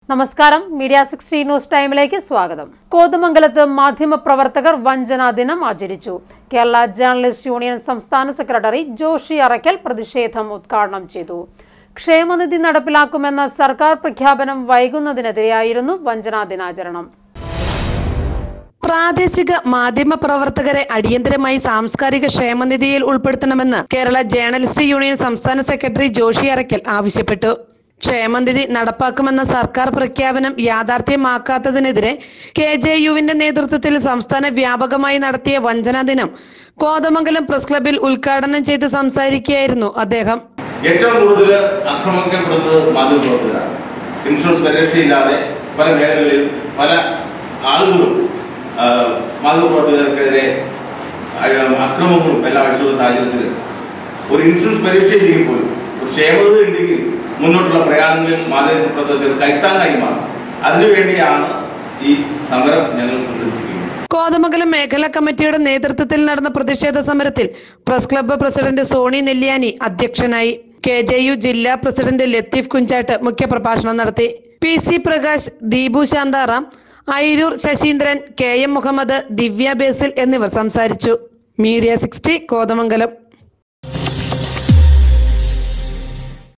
നമസ്കാരം media sixty news ടൈമിലേക്ക് സ്വാഗതം കോതമംഗലത്ത് മാധ്യമപ്രവർത്തകർ വഞ്ചനാ ദിനം ആചരിച്ചു കേരള ജേർണലിസ്റ്റ് യൂണിയൻ സംസ്ഥാന സെക്രട്ടറി ജോഷി അറയ്ക്കൽ പ്രതിഷേധം ഉദ്ഘാടനം ചെയ്തു ക്ഷേമനിധി നടപ്പിലാക്കുമെന്ന സർക്കാർ പ്രഖ്യാപനം വൈകുന്നതിനെതിരെയായിരുന്നു വഞ്ചനാ ദിനാചരണം പ്രാദേശിക മാധ്യമ പ്രവർത്തകരെ അടിയന്തരമായി സാംസ്കാരിക ക്ഷേമനിധിയിൽ ഉൾപ്പെടുത്തണമെന്ന് കേരള ജേർണലിസ്റ്റ് യൂണിയൻ സംസ്ഥാന സെക്രട്ടറി ജോഷി അറയ്ക്കൽ ആവശ്യപ്പെട്ടു ക്ഷേമനിധി നടപ്പാക്കുമെന്ന സർക്കാർ പ്രഖ്യാപനം യാഥാർത്ഥ്യമാക്കാത്തതിനെതിരെ കെ ജെ യുവിന്റെ നേതൃത്വത്തിൽ സംസ്ഥാന വ്യാപകമായി നടത്തിയ വഞ്ചനാ ദിനം കോതമംഗലം പ്രസ് ക്ലബിൽ ഉദ്ഘാടനം ചെയ്ത് സംസാരിക്കുകയായിരുന്നു അദ്ദേഹം ഏറ്റവും കൂടുതൽ ആക്രമിക്കപ്പെടുന്നത് മാധ്യമപ്രവർത്തകരാണ് ഇൻഷുറൻസ് പരിരക്ഷയില്ലാതെ പല മേഖലകളിലും പല ആളുകളും ആ, മാധ്യമപ്രവർത്തകർക്കെതിരെ ആ, അക്രമങ്ങളും എല്ലാം അടിച്ചുള്ള സാഹചര്യത്തിൽ ഒരു ഇൻഷുറൻസ് പരിരക്ഷയില്ലെങ്കിൽ പോലും ഒരു ക്ഷേമത ഉണ്ടെങ്കിൽ മുന്നോട്ടുള്ള പ്രയാണങ്ങളിൽ മാധ്യമപ്രവർത്തകർ കൈത്താങ്ങായി മാറും അതിനുവേണ്ടിയാണ് ഈ സമരം ഞങ്ങൾ സംഘടിപ്പിച്ചിരിക്കുന്നത് കോതമംഗലം മേഖലാ കമ്മിറ്റിയുടെ നേതൃത്വത്തിൽ നടന്ന പ്രതിഷേധ സമരത്തിൽ press club president Soni Nelliyani അധ്യക്ഷനായി കെ ജെ യു ജില്ലാ പ്രസിഡന്റ് ലത്തീഫ് കുഞ്ചാട്ട് മുഖ്യപ്രഭാഷണം നടത്തി P C Prakash Deepu Santharam Ayiroor Saseendran K M Muhammad Divya Basil എന്നിവർ സംസാരിച്ചു മീഡിയ സിക്സ്റ്റി കോതമംഗലം